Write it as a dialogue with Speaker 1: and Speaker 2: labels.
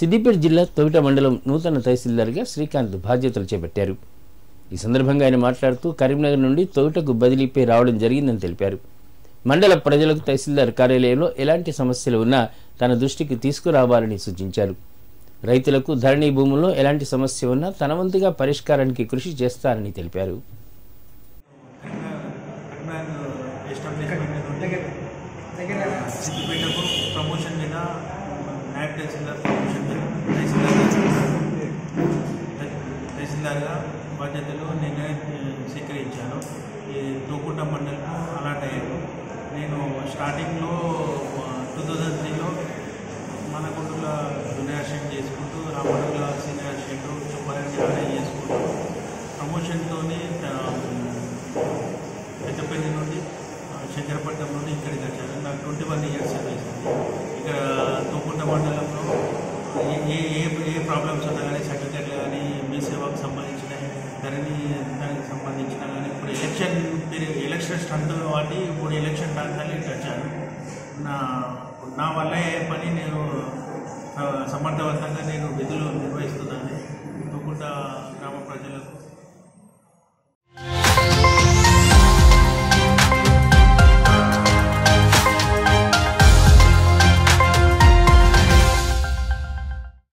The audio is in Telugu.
Speaker 1: సిద్దిపేట జిల్లా తొవిట మండలం నూతన తహసీల్దార్గా శ్రీకాంత్ బాధ్యతలు చేపట్టారు ఈ సందర్భంగా ఆయన మాట్లాడుతూ కరీంనగర్ నుండి తొవిటకు బదిలీపై రావడం జరిగిందని తెలిపారు మండల ప్రజలకు తహసీల్దార్ కార్యాలయంలో ఎలాంటి సమస్యలు ఉన్నా తన దృష్టికి తీసుకురావాలని సూచించారు రైతులకు ధరణి భూముల్లో ఎలాంటి సమస్య ఉన్నా తన వంతుగా పరిష్కారానికి కృషి చేస్తారని తెలిపారు
Speaker 2: కరీంనగర్ ఎస్టాబ్లిష్మెంట్ నుండి సిద్దిపేటకు ప్రమోషన్ మీద నాయబ్ తహసీల్దార్ ప్రమోషన్ మీద తహసీల్దార్ తహసీల్దార్గా బాధ్యతలు నేను స్వీకరించాను ఈ తూకుంట మండలం అలాట్ అయ్యాను నేను స్టార్టింగ్లో టూ థౌజండ్ త్రీలో మనకొండల జూనియర్ అసిస్టెంట్ చేసుకుంటూ రామడుగుల సీనియర్ అసిస్టెంట్ చుప్పారెడ్డి ఆడే చేసుకుంటూ ప్రమోషన్తోని పెద్దపల్లి నుండి ఆ, శంకరపట్నం నుండి ఇక్కడికి వచ్చాను నాకు ట్వంటీ వన్ ఇయర్స్ సర్వీస్ ఉంది ఇక్కడ తూకుంట మండలంలో ఏ ఏ ఏ- ఏ ప్రాబ్లమ్స్ ఉన్నా కానీ సర్టిఫికెట్లు కానీ మీ సేవకు సంబంధించిన ధరణి దానికి సంబంధించిన కానీ ఇప్పుడు ఎలక్షన్ పీరియడ్ ఎలక్షన్ స్టంట్ కాబట్టి ఇప్పుడు ఎలక్షన్ టైంలో ఇటు వచ్చాను నా నా వల్ల ఏ పని నేను ఆ, సమర్థవంతంగా నేను విధులు నిర్వహిస్తున్నాను తూకుంట గ్రామ ప్రజలకు